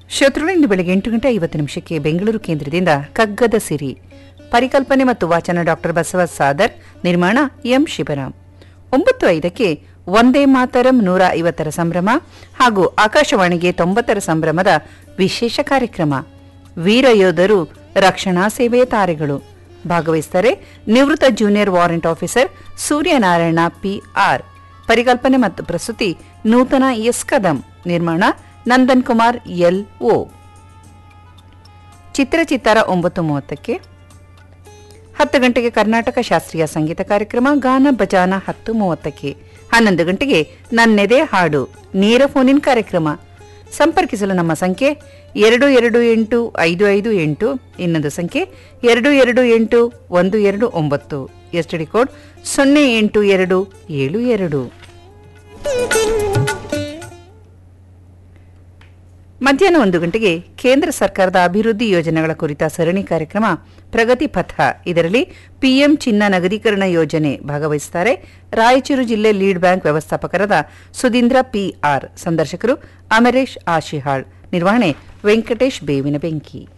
ಶತ್ರುಗಳು ಇಂದು ಬೆಳಗ್ಗೆ ಎಂಟು ಗಂಟೆ ಐವತ್ತು ನಿಮಿಷಕ್ಕೆ ಬೆಂಗಳೂರು ಕೇಂದ್ರದಿಂದ ಕಗ್ಗದ ಸಿರಿ ಪರಿಕಲ್ಪನೆ ಮತ್ತು ವಾಚನ ಡಾಕ್ಟರ್ ಬಸವ ಸಾದರ್ ನಿರ್ಮಾಣ ಎಂ ಶಿವರಾಮ್ ಒಂಬತ್ತು ಐದಕ್ಕೆ ಒಂದೇ ಮಾತರಂ ನೂರ ಐವತ್ತರ ಸಂಭ್ರಮ ಹಾಗೂ ಆಕಾಶವಾಣಿಗೆ ತೊಂಬತ್ತರ ಸಂಭ್ರಮದ ವಿಶೇಷ ಕಾರ್ಯಕ್ರಮ ವೀರ ಯೋಧರು ರಕ್ಷಣಾ ಸೇವೆಯ ತಾರೆಗಳು ಭಾಗವಹಿಸುತ್ತಾರೆ ನಿವೃತ್ತ junior warrant officer Suryanarayana P R ಪರಿಕಲ್ಪನೆ ಮತ್ತು ಪ್ರಸ್ತುತಿ ನೂತನ ಎಸ್ ಕದಂ ನಿರ್ಮಾಣ ನಂದನ್ ಕುಮಾರ್ ಎಲ್ ಓ ಚಿತ್ರಚಿತ್ತಾರ ಒಂಬತ್ತು ಮೂವತ್ತಕ್ಕೆ ಹತ್ತು ಗಂಟೆಗೆ ಕರ್ನಾಟಕ ಶಾಸ್ತ್ರೀಯ ಸಂಗೀತ ಕಾರ್ಯಕ್ರಮ ಗಾನ ಬಜಾನ ಹತ್ತು ಮೂವತ್ತಕ್ಕೆ ಹನ್ನೊಂದು ಗಂಟೆಗೆ ನನ್ನೆದೆ ಹಾಡು ನೇರ ಫೋನಿನ್ ಕಾರ್ಯಕ್ರಮ ಸಂಪರ್ಕಿಸಲು ನಮ್ಮ ಸಂಖ್ಯೆ ಎರಡು ಎರಡು ಎಂಟು ಐದು ಐದು ಎಂಟು ಇನ್ನೊಂದು ಸಂಖ್ಯೆ ಎರಡು ಎರಡು ಎಂಟು ಒಂದು ಎರಡು ಒಂಬತ್ತು ಎಸ್ಟಿಡಿ ಕೋಡ್ ಸೊನ್ನೆ ಎಂಟು ಎರಡು ಏಳು ಎರಡು ಮಧ್ಯಾಹ್ನ ಒಂದು ಗಂಟೆಗೆ ಕೇಂದ್ರ ಸರ್ಕಾರದ ಅಭಿವೃದ್ಧಿ ಯೋಜನೆಗಳ ಕುರಿತ ಸರಣಿ ಕಾರ್ಯಕ್ರಮ ಪ್ರಗತಿ ಪಥ ಇದರಲ್ಲಿ ಪಿಎಂ ಚಿನ್ನ ನಗದೀಕರಣ ಯೋಜನೆ ಭಾಗವಹಿಸುತ್ತಾರೆ ರಾಯಚೂರು ಜಿಲ್ಲೆ ಲೀಡ್ ಬ್ಯಾಂಕ್ ವ್ಯವಸ್ಥಾಪಕರಾದ ಸುಧೀಂದ್ರ ಪಿಆರ್ ಸಂದರ್ಶಕರು ಅಮರೇಶ್ ಆಶಿಹಾಳ್ ನಿರ್ವಹಣೆ ವೆಂಕಟೇಶ್ ಬೇವಿನ ಬೆಂಕಿ